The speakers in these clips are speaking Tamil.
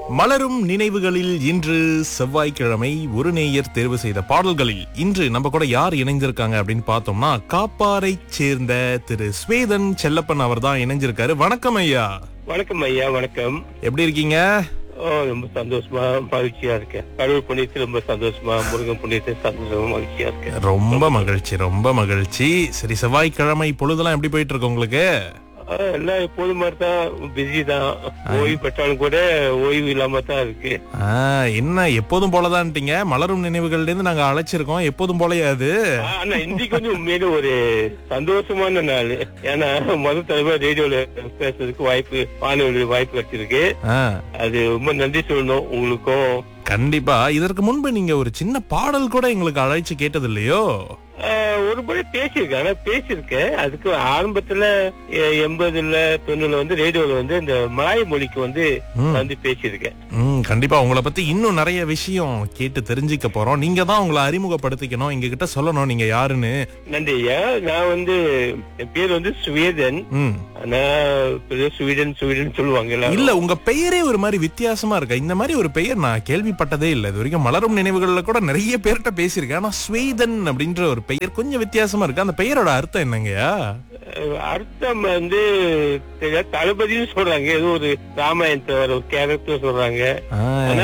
மலரும் நினைவுகளில் இன்று செவ்வாய்க்கிழமை ஒரு நேயர் தேர்வு செய்த பாடல்களில் இன்று நம்ம கூட யார் இணைஞ்சிருக்காங்க அப்படின்னு பார்த்தோம்னா காப்பாரை சேர்ந்த திரு ஸ்வேதன் செல்லப்பன் அவர் தான் இணைஞ்சிருக்காரு வணக்கம் ஐயா வணக்கம் ஐயா வணக்கம் எப்படி இருக்கீங்க ஓ ரொம்ப சந்தோஷமா மகிழ்ச்சியா இருக்கேன் கடவுள் புண்ணியத்தில் ரொம்ப சந்தோஷமா முருகன் புண்ணியத்தில் சந்தோஷமா மகிழ்ச்சியா இருக்கேன் ரொம்ப மகிழ்ச்சி ரொம்ப மகிழ்ச்சி சரி செவ்வாய்க்கிழமை பொழுதெல்லாம் எப்படி போயிட்டு இருக்கு உங்களுக்கு ஆ, எல்லாம் எப்போதும் மாதிரி தான் பிஸி தான் ஓய்வு பெற்றாலும் கூட ஓய்வு இல்லாம தான் இருக்கு ஆ, என்ன எப்போதும் போலதான்ட்டீங்க மலரும் நினைவுகள்ல இருந்து நாங்க அழைச்சிருக்கோம் எப்போதும் போலயா அது ஆ, ஆனா இன்னைக்கு வந்து உண்மையில ஒரு சந்தோஷமான நாள் ஏன்னா முதல் தடவை ரேடியோல பேசுறதுக்கு வாய்ப்பு வானொலி வாய்ப்பு கிடைச்சிருக்கு ஆ, அது ரொம்ப நன்றி சொல்லணும் உங்களுக்கும் கண்டிப்பா இதற்கு முன்பு நீங்க ஒரு சின்ன பாடல் கூட எங்களுக்கு அழைச்சு கேட்டது இல்லையோ ஆ, ஒரு முறை பேசியிருக்கேன் ஆனா பேசியிருக்கேன் அதுக்கு ஆரம்பத்துல எ- எண்பதுல தொண்ணூறுல வந்து ரேடியோல வந்து இந்த மலாய் மொழிக்கு வந்து ம். வந்து பேசியிருக்கேன் ம் கண்டிப்பா உங்களை பத்தி இன்னும் நிறைய விஷயம் கேட்டு தெரிஞ்சுக்க போறோம் நீங்க தான் உங்களை அறிமுகப்படுத்திக்கணும் எங்க கிட்ட சொல்லணும் நீங்க யாருன்னு நன்றி ஐயா நான் வந்து என் பேர் வந்து சுவேதன் ம் ஆனா பெரிய ஸ்வீடன் ஸ்வீடன் சொல்லுவாங்க எல்லாரும். இல்ல உங்க பெயரே ஒரு மாதிரி வித்தியாசமா இருக்கு இந்த மாதிரி ஒரு பெயர் நான் கேள்விப்பட்டதே இல்ல இது வரைக்கும் மலரும் நினைவுகள்ல கூட நிறைய பேர்கிட்ட பேசியிருக்கேன் ஆனா ஸ்வேதன் அப்படின்ற ஒரு பெயர் கொஞ்சம் வித்தியாசமா இருக்கு அந்த பெயரோட அர்த்தம் என்னங்கய்யா அஹ், அர்த்தம் வந்து தெரியாது. தளபதினு சொல்றாங்க ஏதோ ஒரு ராமாயணத்தை வர ஒரு கேரக்டர் சொல்றாங்க ஆ, ஆனா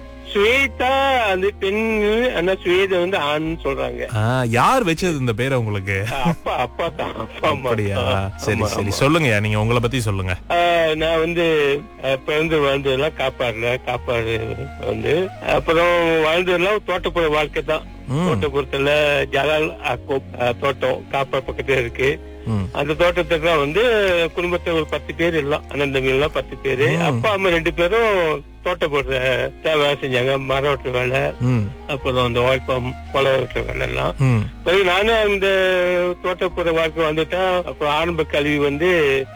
ஸ்வேதா அந்த பெண் ஆனா ஸ்வேதா வந்து ஆண் சொல்றாங்க ஆ, யார் வச்சது இந்த பேரை உங்களுக்கு அப்பா அப்பா தான் அப்பா அம்மா அப்படியா சரி ஆமா, சரி ஆமா. சொல்லுங்கய்யா நீங்க உங்களை பத்தி சொல்லுங்க ஆஹ் நான் வந்து ஆஹ் பிறந்து வாழ்ந்ததெல்லாம் காப்பாடுல காப்பாடு வந்து அப்புறம் வாழ்ந்ததெல்லாம் தோட்டப்புற வாழ்க்கை தான் ம், தோட்டப்புறத்துல ஜலால் அக்கோப் ஆஹ் தோட்டம் காப்பா பக்கத்துல இருக்கு ம், அந்த தோட்டத்துக்குலாம் வந்து குடும்பத்துல ஒரு பத்து பேர் எல்லாம் அண்ணன் தம்பி எல்லாம் பத்து பேரு ம். அப்பா அம்மா ரெண்டு பேரும் தோட்டப்புற வேலை செஞ்சாங்க மரம் வெட்டுற வேலை ம், அப்புறம் அந்த வாய்ப்பம் பழம் வெட்டுற வேலை எல்லாம் ம், பிறகு நானும் அந்த தோட்டப்புற வாழ்க்கை வந்துட்டேன் அப்புறம் ஆரம்ப கல்வி வந்து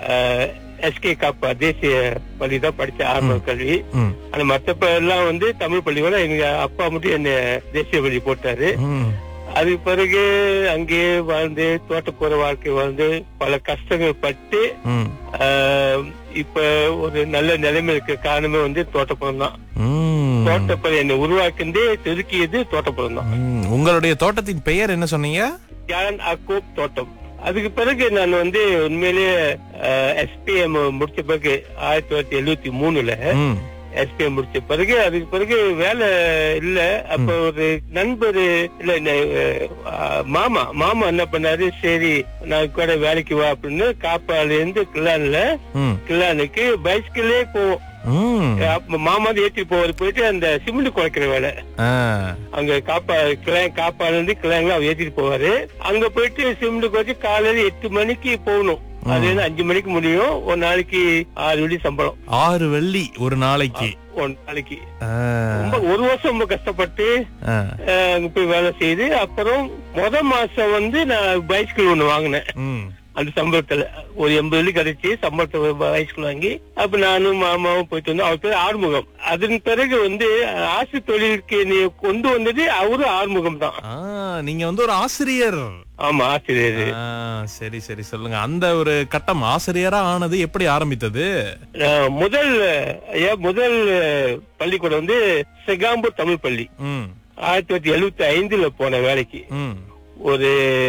எஸ்கே காப்பா தேசிய பள்ளி தான் படிச்சேன் ஆரம்ப கல்வி ம், ஆனா மத்தப்ப எல்லாம் வந்து தமிழ் பள்ளியோட எங்க அப்பா மட்டும் என்ன தேசிய பள்ளி போட்டாரு ம். அதுக்கு பிறகு அங்கேயே வாழ்ந்து தோட்டப்புற வாழ்க்கை வாழ்ந்து பல கஷ்டங்கள் பட்டு ம், ஆஹ், இப்ப ஒரு நல்ல நிலைமை இருக்க காரணமே வந்து தோட்டப்புறம் தான் ம். தோட்டப்புறம் என்னை உருவாக்குந்தே செதுக்கியது தோட்டப்புறம் தான் ம், உங்களுடைய தோட்டத்தின் பெயர் என்ன சொன்னீங்க ஜான் அக்கோப் தோட்டம் அதுக்கு பிறகு நான் வந்து உண்மையிலேயே எஸ்பிஎம் முடிச்ச பிறகு ஆயிரத்தி தொள்ளாயிரத்தி எழுபத்தி மூணுல ம், எஸ்பிஎம் முடிச்ச பிறகு அதுக்கு பிறகு வேலை இல்ல அப்ப ஒரு நண்பர் இல்ல இந்த, அஹ், மாமா மாமா என்ன பண்ணாரு சரி நான் கூட வேலைக்கு வா அப்படின்னு காப்பால இருந்து கிளான்ல ம், கிளானுக்கு பைஸ்கிளே போவோம் ம். அப்ப மாமா ஏற்றி போவாரு போயிட்டு அந்த சிமெண்ட் குறைக்கிற வேலை ஆ, அங்க காப்பா கிளை காப்பால இருந்து கிளைங்கள அவர் ஏத்திட்டு போவாரு அங்க போயிட்டு சிமெண்ட் குறைச்சு காலையில எட்டு மணிக்கு போகணும் அது வந்து அஞ்சு மணிக்கு முடியும் ஒரு நாளைக்கு ஆறு வெள்ளி சம்பளம் ஆறு வெள்ளி ஒரு நாளைக்கு ஒரு நாளைக்கு ஆ, ரொம்ப ஒரு வருஷம் ரொம்ப கஷ்டப்பட்டு ஆ, அஹ், அங்க போய் வேலை செய்து அப்புறம் முத மாசம் வந்து நான் பைஸ்கிள் ஒண்ணு வாங்கினேன் ம், அந்த சம்பளத்துல ஒரு எண்பது வெள்ளி கிடைச்சு சம்பளத்தை பைஸ்கிள் வாங்கி அப்ப நானும் மாமாவும் போயிட்டு வந்தோம் அவர் பேர் ஆறுமுகம் அதன் பிறகு வந்து அஹ், ஆசை தொழிலுக்கு நீ கொண்டு வந்தது அவரும் ஆறுமுகம் தான் ஆ, நீங்க வந்து ஒரு ஆசிரியர் ஆமா ஆசிரியர் ஆ, சரி சரி சொல்லுங்க அந்த ஒரு கட்டம் ஆசிரியரா ஆனது எப்படி ஆரம்பித்தது அஹ், முதல் ஐயா முதல் அஹ், பள்ளிக்கூடம் வந்து செகாம்பூர் தமிழ் பள்ளி ம், ஆயிரத்தி தொள்ளாயிரத்தி எழுபத்தி ஐந்துல போன வேலைக்கு ம். ஒரு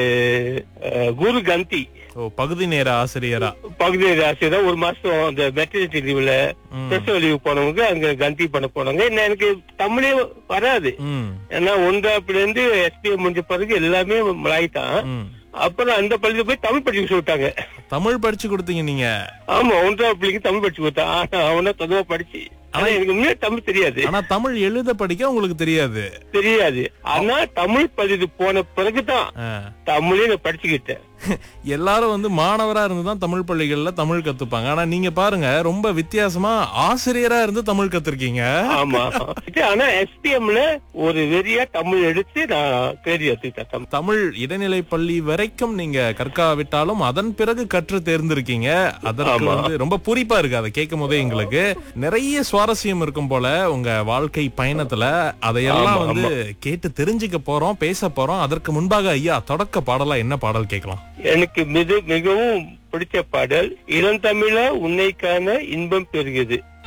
அஹ், குரு கந்தி ஓ பகுதி நேர ஆசிரியரா பகுதி ஆசிரியர் ஒரு மாசம் அந்த மெட்டர்னிட்டி லீவ்ல ம், பிரசவ லீவ் போனவங்க அங்க கந்தி பண்ண போனாங்க என்ன எனக்கு தமிழே வராது ம், ஏன்னா ஒன்றாப்புல இருந்து எஸ்பிஎம் முடிஞ்ச பிறகு எல்லாமே மலாய் தான் ம். அப்புறம் அந்த பள்ளியில போய் தமிழ் படிக்க சொல்லிட்டாங்க தமிழ் படிச்சு கொடுத்தீங்க நீங்க ஆமா ஒன்றாவது பிள்ளைக்கு தமிழ் படிச்சு கொடுத்தான் ஆனா அவன ததுவா படிச்சு ஆனா எனக்கு முன்னாடி தமிழ் தெரியாது ஆனா தமிழ் எழுத படிக்க உங்களுக்கு தெரியாது தெரியாது ஆனா தமிழ் பள்ளிக்கு போன பிறகுதான் ஆ. தமிழே நான் படிச்சுக்கிட்டேன் எல்லாரும் வந்து மாணவரா இருந்து தான் தமிழ் பள்ளிகள்ல தமிழ் கத்துப்பாங்க ஆனா நீங்க பாருங்க ரொம்ப வித்தியாசமா ஆசிரியரா இருந்து தமிழ் கத்துருக்கீங்க ஆமா இது ஆனா எஸ்பிஎம்ல ஒரு வெறியா தமிழ் எடுத்து நான் தேடி எடுத்துக்கிட்டேன் தமிழ். தமிழ் இடைநிலை பள்ளி வரைக்கும் நீங்க கற்காவிட்டாலும் அதன் பிறகு கற்று தேர்ந்திருக்கீங்க அதற்கு ஆமா. வந்து ரொம்ப பூரிப்பா இருக்கு அதை கேட்கும் போதே எங்களுக்கு நிறைய சுவாரஸ்யம் இருக்கும் போல உங்க வாழ்க்கை பயணத்துல அதையெல்லாம் ஆமா, வந்து கேட்டு தெரிஞ்சுக்க போறோம் பேச போறோம் அதற்கு முன்பாக ஐயா தொடக்க பாடலா என்ன பாடல் கேட்கலாம் எனக்கு மிக மிகவும் பிடிச்ச பாடல் இளந்தமிழ உன்னைக்கான இன்பம் பெருகுது